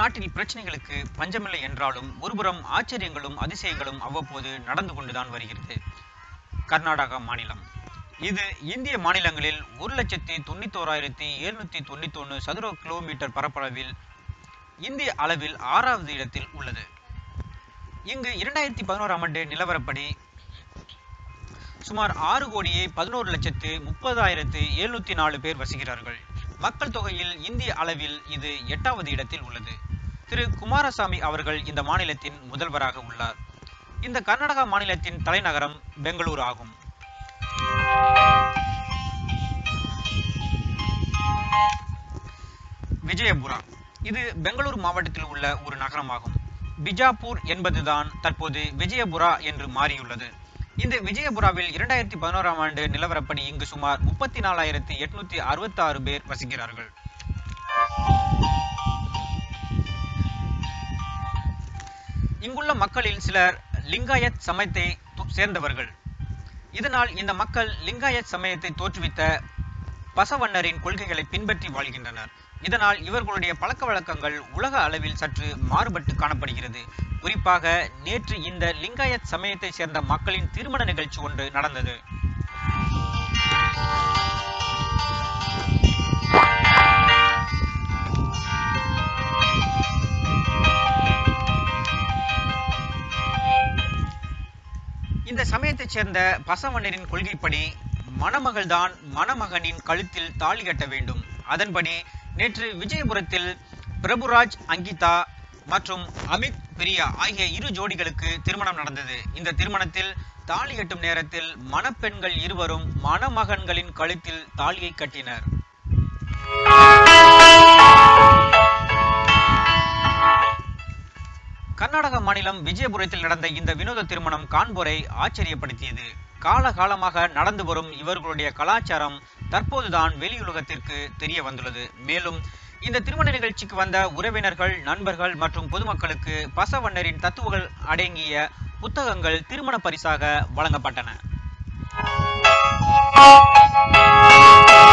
நாட்டில் பிரச்சனைகளுக்கு பஞ்சமில்லை என்றாலும் ஒருபுறம் ஆச்சரியங்களும் அதிசயங்களும் அவ்வப்போது நடந்து கொண்டுதான் வருகிறது கர்நாடகா மாநிலம் இது இந்திய மாநிலங்களில் ஒரு லட்சத்தி தொண்ணூத்தோராயிரத்தி எழுநூத்தி தொண்ணூத்தொன்னு சதுர கிலோமீட்டர் பரப்பளவில் இந்திய அளவில் ஆறாவது இடத்தில் உள்ளது இங்கு இரண்டாயிரத்தி பதினோராம் ஆண்டு நிலவரப்படி சுமார் ஆறு கோடியே பதினோரு லட்சத்து முப்பதாயிரத்து எழுநூத்தி நாலு பேர் வசிக்கிறார்கள் மக்கள் தொகையில் இந்திய அளவில் இது எட்டாவது இடத்தில் உள்ளது திரு குமாரசாமி அவர்கள் இந்த மாநிலத்தின் முதல்வராக உள்ளார் இந்த கர்நாடகா மாநிலத்தின் தலைநகரம் பெங்களூரு ஆகும் விஜயபுரா இது பெங்களூரு மாவட்டத்தில் உள்ள ஒரு நகரமாகும் பிஜாப்பூர் என்பதுதான் தற்போது விஜயபுரா என்று மாறியுள்ளது இந்த விஜயபுராவில் இரண்டாயிரத்தி பதினோராம் ஆண்டு நிலவரப்படி இங்கு சுமார் முப்பத்தி நாலாயிரத்தி எட்நூத்தி அறுபத்தி ஆறு பேர் வசிக்கிறார்கள் இங்குள்ள மக்களில் சிலர் லிங்காயத் சமயத்தை து- சேர்ந்தவர்கள் இதனால் இந்த மக்கள் லிங்காயத் சமயத்தை தோற்றுவித்த பசவண்ணரின் கொள்கைகளை பின்பற்றி வாழ்கின்றனர் இதனால் இவர்களுடைய பழக்க வழக்கங்கள் உலக அளவில் சற்று மாறுபட்டு காணப்படுகிறது குறிப்பாக நேற்று இந்த லிங்காயத் சமயத்தை சேர்ந்த மக்களின் திருமண நிகழ்ச்சி ஒன்று நடந்தது இந்த சமயத்தைச் சேர்ந்த பசவண்ணரின் கொள்கைப்படி மணமகள்தான் மணமகனின் கழுத்தில் தாலி கட்ட வேண்டும் அதன்படி நேற்று விஜயபுரத்தில் பிரபுராஜ் அங்கிதா மற்றும் அமித் பிரியா ஆகிய இரு ஜோடிகளுக்கு திருமணம் நடந்தது இந்த திருமணத்தில் தாலி கட்டும் நேரத்தில் மணப்பெண்கள் இருவரும் மணமகன்களின் கழுத்தில் தாலியை கட்டினர் கர்நாடக மாநிலம் விஜயபுரத்தில் நடந்த இந்த வினோத திருமணம் காண்போரை ஆச்சரியப்படுத்தியது காலகாலமாக நடந்து வரும் இவர்களுடைய கலாச்சாரம் தற்போதுதான் வெளியுலகத்திற்கு தெரிய வந்துள்ளது மேலும் இந்த திருமண நிகழ்ச்சிக்கு வந்த உறவினர்கள் நண்பர்கள் மற்றும் பொதுமக்களுக்கு பசவண்ணரின் தத்துவங்கள் அடங்கிய புத்தகங்கள் திருமண பரிசாக வழங்கப்பட்டன